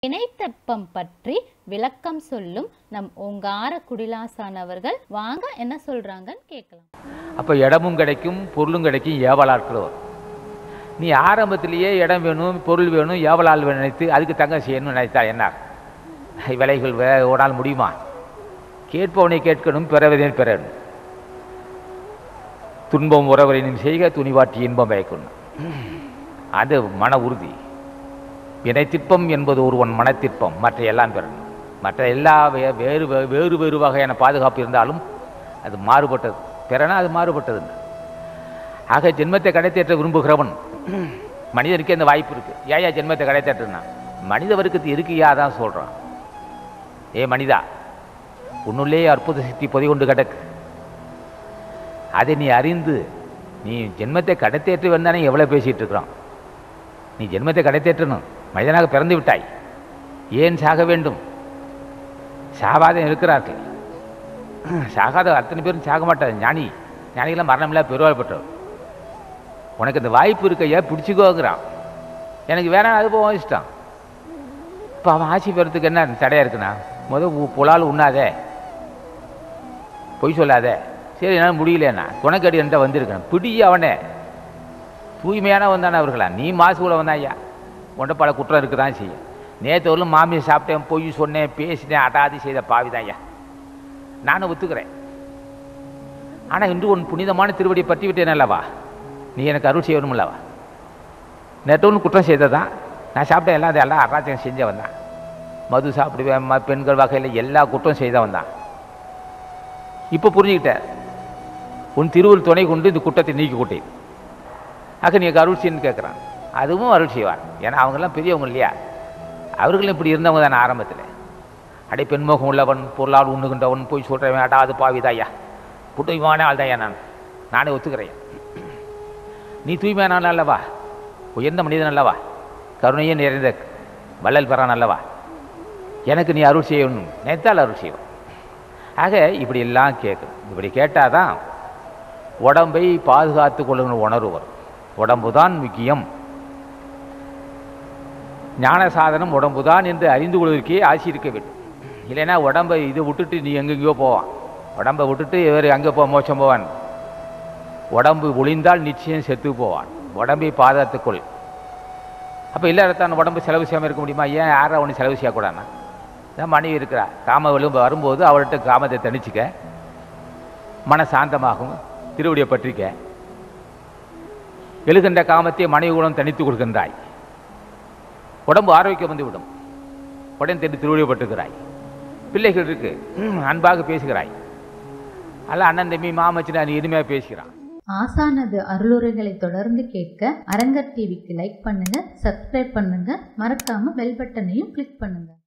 இணைத்தெப்பம் பற்றி விளக்கம் சொல்லும் நம் ஓங்கார குடிலாசான் அவர்கள் வாங்க என்ன சொல்றாங்கன்னு கேட்கலாம் அப்போ இடமும் கிடைக்கும் பொருளும் கிடைக்கும் ஏவலாட்கள் வரும் நீ ஆரம்பத்திலேயே இடம் வேணும் பொருள் வேணும் ஏவலாள் வேணும் நினைத்து அதுக்கு தங்க செய்யணும்னு நினைத்தா என்ன விலைகள் வே ஓடால் முடியுமா கேட்பவனை கேட்கணும் பிறவதை பெறணும் துன்பம் உறவரினும் செய்க துணிவாட்டி இன்பம் பயக்கணும் அது மன உறுதி வினைத்திற்பம் என்பது ஒருவன் மனத்திற்பம் மற்ற எல்லாம் பெறணும் மற்ற எல்லா வே- வேறு வே- வேறு வேறு வகையான பாதுகாப்பு இருந்தாலும் அது மாறுபட்டது பிறனா அது மாறுபட்டது ஆக ஜென்மத்தை கடைத்தேற்ற விரும்புகிறவன் மனிதனுக்கு அந்த வாய்ப்பு இருக்கு ஏயா ஜென்மத்தை கடைத்தேற்றுனா மனித வர்க்கத்து இருக்கியா தான் சொல்றான் ஏ மனிதா உன்னுள்ளே அற்புத சக்தி பொதி கொண்டு கிடக்கு அதை நீ அறிந்து நீ ஜென்மத்தை கடைத்தேற்று வந்தானே எவ்வளோ பேசிட்டு இருக்கிறான் நீ ஜென்மத்தை கடைத்தேற்றணும் மனிதனாக பிறந்து விட்டாய் ஏன் சாக வேண்டும் சாவாத இருக்கிறார்கள் சாகாத அத்தனை பேரும் சாக மாட்டார் ஞானி ஞானிகளாம் மரணமில்லா பெருவாள் பெற்றவர் உனக்கு இந்த வாய்ப்பு இருக்கையா பிடிச்சிக்கோங்கிறான் எனக்கு வேணாம் அது போவோம் இஷ்டம் இப்போ அவன் ஆட்சி பெறத்துக்கு என்ன தடையா இருக்குண்ணா முத உ- புலால் உண்ணாதே பொய் சொல்லாதே சரி என்னால் முடியலண்ணா துணைக்கடி என்கிட்ட வந்திருக்கேன் பிடி அவனே தூய்மையான வந்தானே அவர்களா நீ மாசுக்குள்ள வந்தா ஐயா உன்ட பல குற்றம் இருக்க தான் செய்யும் நேற்று வரலும் மாமியை சாப்பிட்டேன் பொய் சொன்னேன் பேசினேன் அடாதி செய்த பாவிதான் ஐயா நானும் ஒத்துக்கிறேன் ஆனால் இன்று உன் புனிதமான திருவடியை பற்றி விட்டேன் அல்லவா நீ எனக்கு அருள் செய்யணும் அல்லவா நேற்று ஒன்று குற்றம் செய்ததான் நான் சாப்பிட்டேன் எல்லாம் எல்லாம் அராஜகம் செஞ்சவன் தான் மது சாப்பிடுவேன் ம- பெண்கள் வகையில் எல்லா குற்றம் செய்தவன் தான் இப்போ புரிஞ்சுக்கிட்டேன் உன் திருவுள் துணை கொண்டு இந்த குற்றத்தை நீக்கி கொட்டேன் ஆக நீ அருள் செய்யணும்னு கேட்குறான் அதுவும் அருள் செய்வார் ஏன்னா அவங்கெல்லாம் பெரியவங்க இல்லையா அவர்களும் இப்படி இருந்தவங்க தானே ஆரம்பத்தில் அடே பெண்முகம் உள்ளவன் பொருளால் உண்ணுகின்றவன் போய் சொல்கிறவன் அடாது பாவிதாயா புதுமையான ஆள் தான் நான் நானே ஒத்துக்கிறேன் நீ தூய்மையான ஆள் அல்லவா உயர்ந்த மனிதன் அல்லவா கருணையே நிறைந்த வள்ளல் பெறான் அல்லவா எனக்கு நீ அருள் செய்யணும் நினைத்தால் அருள் செய்வோம் ஆக இப்படி எல்லாம் கேட்கணும் இப்படி கேட்டால் தான் உடம்பை பாதுகாத்து கொள்ளுங்கிற உணர்வு வரும் உடம்பு தான் முக்கியம் ஞான சாதனம் உடம்பு தான் என்று அறிந்து கொள்வதற்கே ஆசி இருக்க வேண்டும் இல்லைன்னா உடம்பை இதை விட்டுட்டு நீ எங்கெங்கேயோ போவான் உடம்பை விட்டுட்டு வேறு எங்கே போ மோசம் போவான் உடம்பு ஒளிந்தால் நிச்சயம் செத்து போவான் உடம்பை பாதுகாத்துக்கொள் அப்போ இல்லாதான் உடம்பு செலவு செய்யாமல் இருக்க முடியுமா ஏன் யாரை ஒன்று செலவு செய்யக்கூடாதுன்னா தான் மனைவி இருக்கிறா காம விழும்பு வரும்போது அவர்கிட்ட காமத்தை தணிச்சுக்க மன சாந்தமாகும் திருவடியை பற்றிக்க எழுகின்ற காமத்தை மனைவி குணம் தனித்து கொடுக்கின்றாய் உடம்பு ஆரோக்கியம் வந்துவிடும் உடனே தெரிந்து திருவடியப்பட்டுக்கிறாய் பிள்ளைகள் இருக்கு ம், அன்பாக பேசுகிறாய் அல்ல அண்ணன் தம்பி மாமச்சினா நீ இனிமையாக பேசுகிறான் ஆசானது அருளுரைகளை தொடர்ந்து கேட்க அரங்கர் டிவிக்கு லைக் பண்ணுங்க சப்ஸ்கிரைப் பண்ணுங்க மறக்காம பெல் பட்டனையும் கிளிக் பண்ணுங்க